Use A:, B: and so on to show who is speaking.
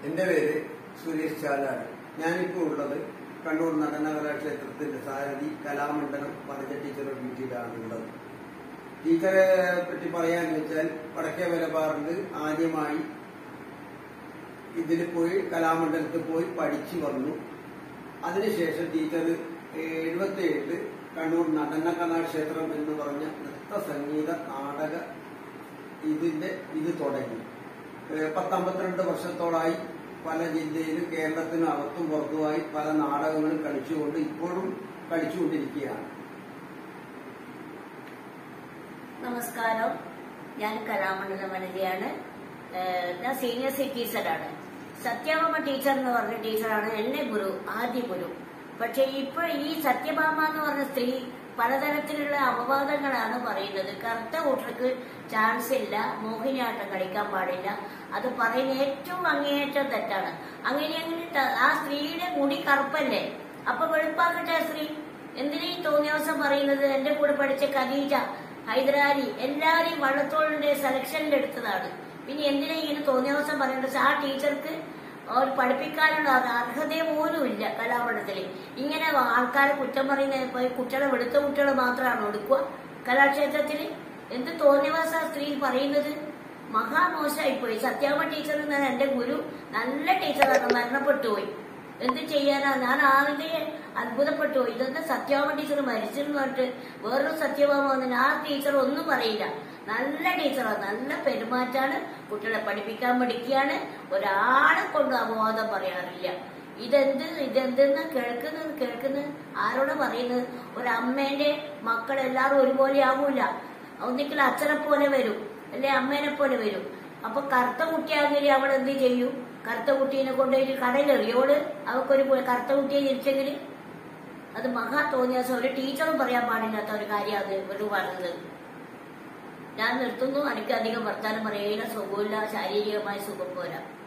A: എന്റെ പേര് സുരേഷ് ചാലാട് ഞാനിപ്പോൾ ഉള്ളത് കണ്ണൂർ നടന കലാക്ഷേത്രത്തിന്റെ സാരഥി കലാമണ്ഡലം പറഞ്ഞ ടീച്ചറുടെ വീട്ടിലാണ് ഉള്ളത് ടീച്ചറെ പറ്റി പറയാന്ന് വെച്ചാൽ വടക്കേ വലപാറിൽ ആദ്യമായി ഇതിൽ പോയി കലാമണ്ഡലത്തിൽ പോയി പഠിച്ചു വന്നു അതിനുശേഷം ടീച്ചർ എഴുപത്തിയേഴില് കണ്ണൂർ നടന കലാക്ഷേത്രം എന്ന് പറഞ്ഞ നൃത്ത സംഗീത നാടക ഇതിന്റെ ഇത് തുടങ്ങി ഏഹ് പത്തമ്പത്തിരണ്ട് വർഷത്തോളായി പല ജില്ലയിലും കേരളത്തിനും അകത്തും പുറത്തുമായി പല നാടകങ്ങളും കളിച്ചുകൊണ്ട് ഇപ്പോഴും കളിച്ചുകൊണ്ടിരിക്കുകയാണ്
B: നമസ്കാരം ഞാൻ കലാമണ്ഡലം വനിതയാണ് ഏഹ് ഞാൻ സീനിയർ സി ടീച്ചറാണ് സത്യഭാമ ടീച്ചർ എന്ന് പറഞ്ഞ ടീച്ചറാണ് എന്നെ ഗുരു ആദ്യ ഗുരു പക്ഷെ ഇപ്പോൾ ഈ സത്യഭാമ എന്ന് പറഞ്ഞ സ്ത്രീ പലതരത്തിലുള്ള അപവാദങ്ങളാണ് പറയുന്നത് കറുത്ത കൂട്ടർക്ക് ചാൻസ് ഇല്ല മോഹിനിയാട്ടം കളിക്കാൻ പാടില്ല അത് പറയുന്ന ഏറ്റവും അങ്ങേയറ്റം തെറ്റാണ് അങ്ങനെ അങ്ങനെ ത- ആ സ്ത്രീയുടെ മുടി കറുപ്പല്ലേ അപ്പൊ വെളുപ്പാകട്ടെ ആ സ്ത്രീ എന്തിനാ ഈ തോന്നിയാവസം പറയുന്നത് എന്റെ കൂടെ പഠിച്ച ഖദീജ ഹൈദരാലി എല്ലാരെയും വള്ളത്തോളിന്റെ സെലക്ഷനിൽ എടുത്തതാണ് പിന്നെ എന്തിനാ ഇങ്ങനെ തോന്നിയാവസം പറയേണ്ടത് ആ ടീച്ചർക്ക് അവർ പഠിപ്പിക്കാനുള്ള അത് അർഹത പോലും ഇല്ല കലാമണ്ഡലത്തില് ഇങ്ങനെ ആൾക്കാരെ കുറ്റം പറയുന്ന ഇപ്പൊ ഈ കുട്ടികളെ വെളുത്ത കുട്ടികളെ മാത്രമാണ് എടുക്കുക കലാക്ഷേത്രത്തില് എന്ത് തോന്നിയവാസ സ്ത്രീ പറയുന്നത് മഹാമോശമായിപ്പോയി സത്യാമ്മ ടീച്ചർ എന്ന എന്റെ ഗുരു നല്ല ടീച്ചറാണ് മരണപ്പെട്ടു പോയി എന്ത് ചെയ്യാനാ ഞാൻ ആരുടെ അത്ഭുതപ്പെട്ടു പോയി ഇതെന്താ സത്യഭാമ ടീച്ചർ മരിച്ചെന്ന് പറഞ്ഞിട്ട് വേറൊരു സത്യഭാമ വന്നിട്ട് ആ ടീച്ചർ ഒന്നും പറയില്ല നല്ല ടീച്ചറാണ് നല്ല പെരുമാറ്റാണ് കുട്ടികളെ പഠിപ്പിക്കാൻ പഠിക്കുകയാണ് ഒരാളെ കൊണ്ട് അപവാദം പറയാറില്ല ഇതെന്ത് ഇതെന്തെന്ന് കേൾക്കുന്നത് കേൾക്കുന്നത് ആരോട് പറയുന്നത് ഒരമ്മേന്റെ മക്കളെല്ലാരും ഒരുപോലെ ആവൂല ഒന്നിക്കൽ അച്ഛനെ പോലെ വരും അല്ലെ അമ്മേനെ പോലെ വരും അപ്പൊ കറുത്ത കുട്ടിയാണെങ്കിൽ അവൾ എന്ത് ചെയ്യും കറുത്ത കുട്ടീനെ കൊണ്ടുപോയിട്ട് കടയിലെറിയോട് അവക്കൊരു പോ- കറുത്ത കുട്ടിയെ ജനിച്ചെങ്കിൽ അത് മഹാ തോന്നിയാസം ഒരു ടീച്ചറും പറയാൻ പാടില്ലാത്ത ഒരു കാര്യം അത് ഒരു പറഞ്ഞത് ഞാൻ നിർത്തുന്നു എനിക്ക് അധികം വർത്താനം പറയില്ല സുഖമില്ല ശാരീരികമായ സുഖം പോരാ